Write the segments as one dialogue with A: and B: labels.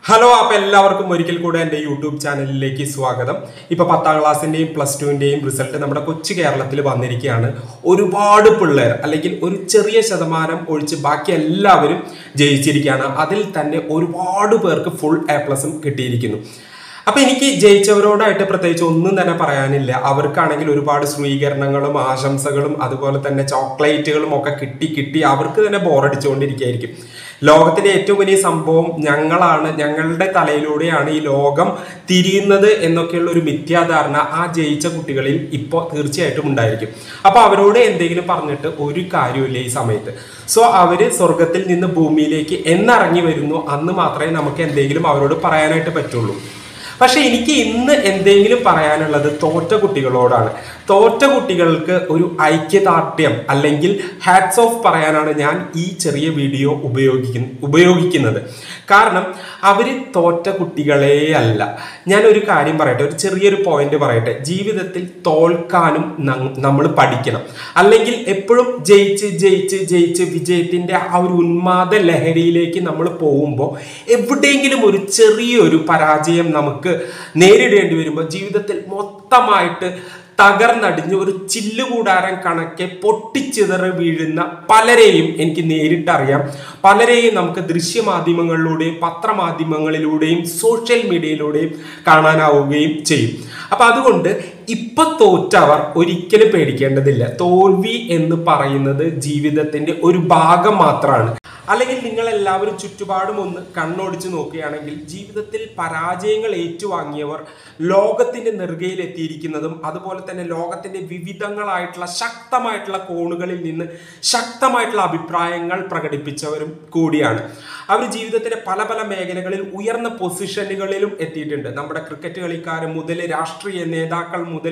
A: hello അപ്പൊ എല്ലാവർക്കും ഒരിക്കൽ കൂടെ എൻ്റെ യൂട്യൂബ് ചാനലിലേക്ക് സ്വാഗതം ഇപ്പൊ പത്താം ക്ലാസ്സിന്റെയും പ്ലസ് ടുവിന്റെയും റിസൾട്ട് നമ്മുടെ കൊച്ചു കേരളത്തിൽ വന്നിരിക്കുകയാണ് ഒരുപാട് പിള്ളേർ അല്ലെങ്കിൽ ഒരു ചെറിയ ശതമാനം ഒഴിച്ച് ബാക്കി എല്ലാവരും ജയിച്ചിരിക്കുകയാണ് അതിൽ തന്നെ ഒരുപാട് പേർക്ക് ഫുൾ എ പ്ലസും കിട്ടിയിരിക്കുന്നു അപ്പൊ എനിക്ക് ജയിച്ചവരോടായിട്ട് പ്രത്യേകിച്ച് ഒന്നും തന്നെ പറയാനില്ല അവർക്കാണെങ്കിൽ ഒരുപാട് സ്വീകരണങ്ങളും ആശംസകളും അതുപോലെ തന്നെ ചോക്ലേറ്റുകളും ഒക്കെ കിട്ടി കിട്ടി അവർക്ക് തന്നെ ബോറടിച്ചുകൊണ്ടിരിക്കുകയായിരിക്കും ലോകത്തിലെ ഏറ്റവും വലിയ സംഭവം ഞങ്ങളാണ് ഞങ്ങളുടെ തലയിലൂടെയാണ് ഈ ലോകം തിരിയുന്നത് എന്നൊക്കെയുള്ള ഒരു മിഥ്യാധാരണ ആ ജയിച്ച കുട്ടികളിൽ ഇപ്പോൾ തീർച്ചയായിട്ടും ഉണ്ടായിരിക്കും അപ്പൊ അവരോട് എന്തെങ്കിലും പറഞ്ഞിട്ട് ഒരു കാര്യമില്ല ഈ സമയത്ത് സോ അവര് സ്വർഗത്തിൽ നിന്ന് ഭൂമിയിലേക്ക് എന്നിറങ്ങി വരുന്നു അന്ന് മാത്രമേ നമുക്ക് എന്തെങ്കിലും അവരോട് പറയാനായിട്ട് പറ്റുള്ളൂ പക്ഷെ എനിക്ക് ഇന്ന് എന്തെങ്കിലും പറയാനുള്ളത് തോറ്റ കുട്ടികളോടാണ് തോറ്റ കുട്ടികൾക്ക് ഒരു ഐക്യദാർഢ്യം അല്ലെങ്കിൽ ഹാറ്റ്സ് ഓഫ് പറയാനാണ് ഞാൻ ഈ ചെറിയ വീഡിയോ ഉപയോഗിക്കുന്ന ഉപയോഗിക്കുന്നത് കാരണം അവർ തോറ്റ കുട്ടികളേ അല്ല ഞാൻ ഒരു കാര്യം പറയട്ടെ ഒരു ചെറിയൊരു പോയിന്റ് പറയട്ടെ ജീവിതത്തിൽ തോൽക്കാനും നമ്മൾ പഠിക്കണം അല്ലെങ്കിൽ എപ്പോഴും ജയിച്ച് ജയിച്ച് ജയിച്ച് വിജയത്തിന്റെ ആ ഒരു ഉന്മാദ ലഹരിയിലേക്ക് നമ്മൾ പോകുമ്പോൾ എവിടെയെങ്കിലും ഒരു ചെറിയൊരു പരാജയം നമുക്ക് നേരിടേണ്ടി വരുമ്പോൾ ജീവിതത്തിൽ മൊത്തമായിട്ട് തകർന്നടിഞ്ഞ് ഒരു ചില്ലുകൂടാരം കണക്കെ പൊട്ടിച്ചിതറി വീഴുന്ന പലരെയും എനിക്ക് നേരിട്ടറിയാം പലരെയും നമുക്ക് ദൃശ്യമാധ്യമങ്ങളിലൂടെയും പത്രമാധ്യമങ്ങളിലൂടെയും സോഷ്യൽ മീഡിയയിലൂടെയും കാണാനാവുകയും ചെയ്യും അപ്പൊ അതുകൊണ്ട് ഇപ്പൊ തോറ്റവർ ഒരിക്കലും പേടിക്കേണ്ടതില്ല തോൽവി എന്ന് പറയുന്നത് ജീവിതത്തിന്റെ ഒരു ഭാഗം മാത്രമാണ് അല്ലെങ്കിൽ നിങ്ങൾ എല്ലാവരും ചുറ്റുപാടും ഒന്ന് കണ്ണോടിച്ച് നോക്കുകയാണെങ്കിൽ ജീവിതത്തിൽ പരാജയങ്ങൾ ഏറ്റുവാങ്ങിയവർ ലോകത്തിന്റെ നെറുകയിൽ എത്തിയിരിക്കുന്നതും അതുപോലെ തന്നെ ലോകത്തിന്റെ വിവിധങ്ങളായിട്ടുള്ള ശക്തമായിട്ടുള്ള കോണുകളിൽ നിന്ന് ശക്തമായിട്ടുള്ള അഭിപ്രായങ്ങൾ പ്രകടിപ്പിച്ചവരും കൂടിയാണ് അവർ ജീവിതത്തിന്റെ പല പല മേഖലകളിൽ ഉയർന്ന പൊസിഷനുകളിലും എത്തിയിട്ടുണ്ട് നമ്മുടെ ക്രിക്കറ്റ് കളിക്കാർ മുതൽ രാഷ്ട്രീയ നേതാക്കൾ മുതൽ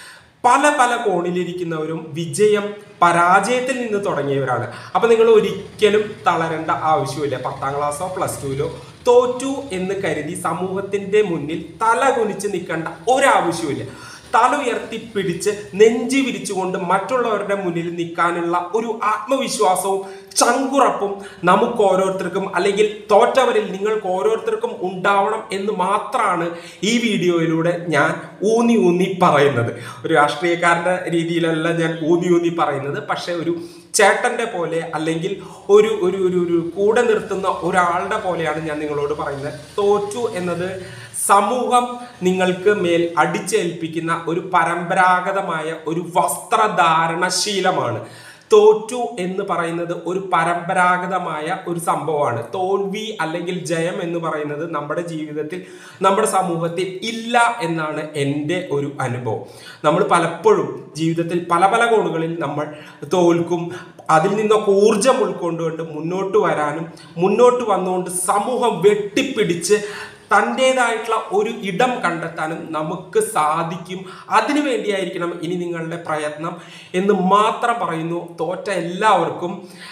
A: പല പല കോണിലിരിക്കുന്നവരും വിജയം പരാജയത്തിൽ നിന്ന് തുടങ്ങിയവരാണ് അപ്പൊ നിങ്ങൾ ഒരിക്കലും തളരേണ്ട ആവശ്യമില്ല പത്താം ക്ലാസ്സോ പ്ലസ് ടുവിലോ തോറ്റു എന്ന് കരുതി സമൂഹത്തിന്റെ മുന്നിൽ തല കുനിച്ച് നിൽക്കേണ്ട ഒരാവശ്യമില്ല തല ഉയർത്തി പിടിച്ച് നെഞ്ചി വിരിച്ചുകൊണ്ട് മറ്റുള്ളവരുടെ മുന്നിൽ നിൽക്കാനുള്ള ഒരു ആത്മവിശ്വാസവും ചങ്കുറപ്പും നമുക്ക് ഓരോരുത്തർക്കും അല്ലെങ്കിൽ തോറ്റവരിൽ നിങ്ങൾക്ക് ഓരോരുത്തർക്കും ഉണ്ടാവണം എന്ന് മാത്രമാണ് ഈ വീഡിയോയിലൂടെ ഞാൻ ഊന്നി ഊന്നി പറയുന്നത് ഒരു രാഷ്ട്രീയക്കാരന്റെ രീതിയിലല്ല ഞാൻ ഊന്നി ഊന്നി പറയുന്നത് പക്ഷെ ഒരു ചേട്ടന്റെ പോലെ അല്ലെങ്കിൽ ഒരു ഒരു ഒരു ഒരു കൂടെ നിർത്തുന്ന ഒരാളുടെ പോലെയാണ് ഞാൻ നിങ്ങളോട് പറയുന്നത് തോറ്റു എന്നത് സമൂഹം നിങ്ങൾക്ക് മേൽ അടിച്ചേൽപ്പിക്കുന്ന ഒരു പരമ്പരാഗതമായ ഒരു വസ്ത്രധാരണ ശീലമാണ് തോറ്റു എന്ന് പറയുന്നത് ഒരു പരമ്പരാഗതമായ ഒരു സംഭവമാണ് തോൽവി അല്ലെങ്കിൽ ജയം എന്ന് പറയുന്നത് നമ്മുടെ ജീവിതത്തിൽ നമ്മുടെ സമൂഹത്തിൽ ഇല്ല എന്നാണ് എൻ്റെ ഒരു അനുഭവം നമ്മൾ പലപ്പോഴും ജീവിതത്തിൽ പല പല കോണുകളിൽ നമ്മൾ തോൽക്കും അതിൽ നിന്നൊക്കെ ഊർജം ഉൾക്കൊണ്ടുകൊണ്ട് മുന്നോട്ട് വരാനും മുന്നോട്ട് വന്നുകൊണ്ട് സമൂഹം വെട്ടിപ്പിടിച്ച് തൻ്റെതായിട്ടുള്ള ഒരു ഇടം കണ്ടെത്താനും നമുക്ക് സാധിക്കും അതിനു വേണ്ടിയായിരിക്കണം ഇനി നിങ്ങളുടെ പ്രയത്നം എന്ന് മാത്രം പറയുന്നു തോറ്റ എല്ലാവർക്കും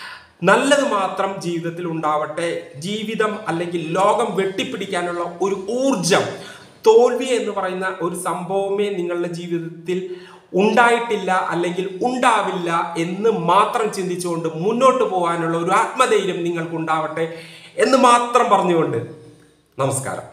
A: നല്ലത് മാത്രം ജീവിതത്തിൽ ഉണ്ടാവട്ടെ ജീവിതം അല്ലെങ്കിൽ ലോകം വെട്ടിപ്പിടിക്കാനുള്ള ഒരു ഊർജം തോൽവി എന്ന് പറയുന്ന ഒരു സംഭവമേ നിങ്ങളുടെ ജീവിതത്തിൽ ഉണ്ടായിട്ടില്ല അല്ലെങ്കിൽ ഉണ്ടാവില്ല എന്ന് മാത്രം ചിന്തിച്ചുകൊണ്ട് മുന്നോട്ട് പോകാനുള്ള ഒരു ആത്മധൈര്യം നിങ്ങൾക്ക് ഉണ്ടാവട്ടെ എന്ന് മാത്രം പറഞ്ഞുകൊണ്ട് നമസ്കാരം